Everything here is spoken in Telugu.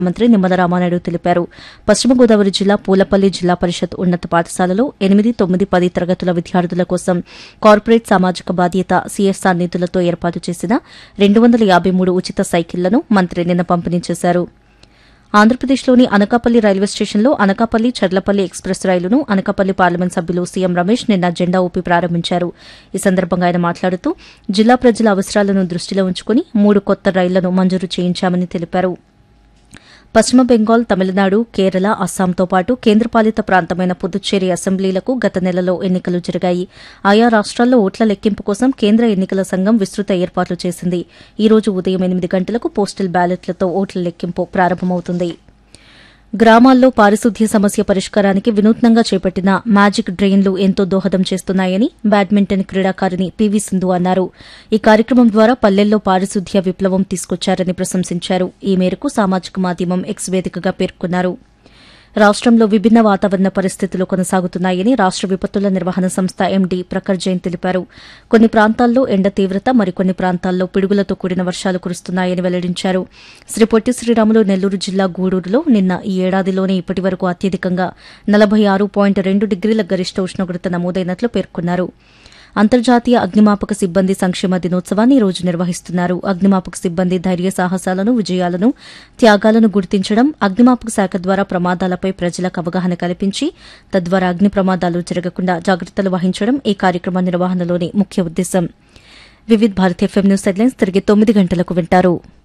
మంత్రి నిమ్మల రామానాయుడు తెలిపారు పశ్చిమ గోదావరి జిల్లా పూలపల్లి జిల్లా పరిషత్ ఉన్నత పాఠశాలలో ఎనిమిది తొమ్మిది పది తరగతుల విద్యార్థుల కోసం కార్పొరేట్ సామాజిక బాధ్యత సీఎస్ఆర్ నిధులతో ఏర్పాటు చేసిన రెండు వందల యాబై మూడు ఉచిత సైకిళ్లను మంత్రి నిన్న పంపిణీ చేశారు ఆంధ్రప్రదేశ్లోని అనకాపల్లి రైల్వే స్టేషన్లో అనకాపల్లి చర్లపల్లి ఎక్స్ప్రెస్ రైలును అనకాపల్లి పార్లమెంట్ సభ్యులు సీఎం రమేష్ నిన్న జెండా ఊపి ప్రారంభించారు ఈ సందర్భంగా ఆయన మాట్లాడుతూ జిల్లా ప్రజల అవసరాలను దృష్టిలో ఉంచుకుని మూడు కొత్త రైళ్లను మంజూరు చేయించామని తెలిపారు పశ్చిమ బెంగాల్ తమిళనాడు కేరళ అస్సాంతో పాటు కేంద్రపాలిత ప్రాంతమైన పుదుచ్చేరి అసెంబ్లీలకు గత నెలలో ఎన్నికలు జరిగాయి ఆయా రాష్ట్రాల్లో ఓట్ల లెక్కింపు కోసం కేంద్ర ఎన్నికల సంఘం విస్తృత ఏర్పాట్లు చేసింది ఈ రోజు ఉదయం ఎనిమిది గంటలకు పోస్టల్ బ్యాలెట్లతో ఓట్ల లెక్కింపు ప్రారంభమవుతుంది గ్రామాల్లో పారిశుద్ధ్య సమస్య పరిష్కారానికి వినూత్నంగా చేపట్టిన మ్యాజిక్ డ్రెయిన్లు ఎంతో దోహదం చేస్తున్నాయని బ్యాడ్మింటన్ క్రీడాకారిణి పీవీ సింధు అన్నారు ఈ కార్యక్రమం ద్వారా పల్లెల్లో పారిశుద్ధ్య విప్లవం తీసుకొచ్చారని ప్రశంసించారు ఈ మేరకు సామాజిక మాధ్యమం ఎక్స్ వేదికగా పేర్కొన్నారు రాష్టంలో విభిన్న వాతావరణ పరిస్థితులు కొనసాగుతున్నాయని రాష్ట విపత్తుల నిర్వహణ సంస్థ ఎండీ ప్రఖర్ జైన్ తెలిపారు కొన్ని ప్రాంతాల్లో ఎండ తీవ్రత మరికొన్ని ప్రాంతాల్లో పిడుగులతో కూడిన వర్షాలు కురుస్తున్నాయని వెల్లడించారు శ్రీ పొట్టి శ్రీరాములు నెల్లూరు జిల్లా గూడూరులో నిన్న ఈ ఏడాదిలోనే ఇప్పటి వరకు అత్యధికంగా నలభై ఆరు పాయింట్ రెండు డిగ్రీల గరిష్ట ఉష్ణోగ్రత నమోదైనట్లు పేర్కొన్నారు అంతర్జాతీయ అగ్నిమాపక సిబ్బంది సంక్షేమ దినోత్సవాన్ని ఈ రోజు నిర్వహిస్తున్నారు అగ్నిమాపక సిబ్బంది ధైర్య సాహసాలను విజయాలను త్యాగాలను గుర్తించడం అగ్నిమాపక శాఖ ద్వారా ప్రమాదాలపై ప్రజలకు అవగాహన కల్పించి తద్వారా అగ్ని ప్రమాదాలు జరగకుండా జాగ్రత్తలు వహించడం ఈ కార్యక్రమ నిర్వహణలోని ముఖ్య ఉద్దేశం Vividh Bharat FM news headlines తిరిగి తొమ్మిది గంటలకు వింటారు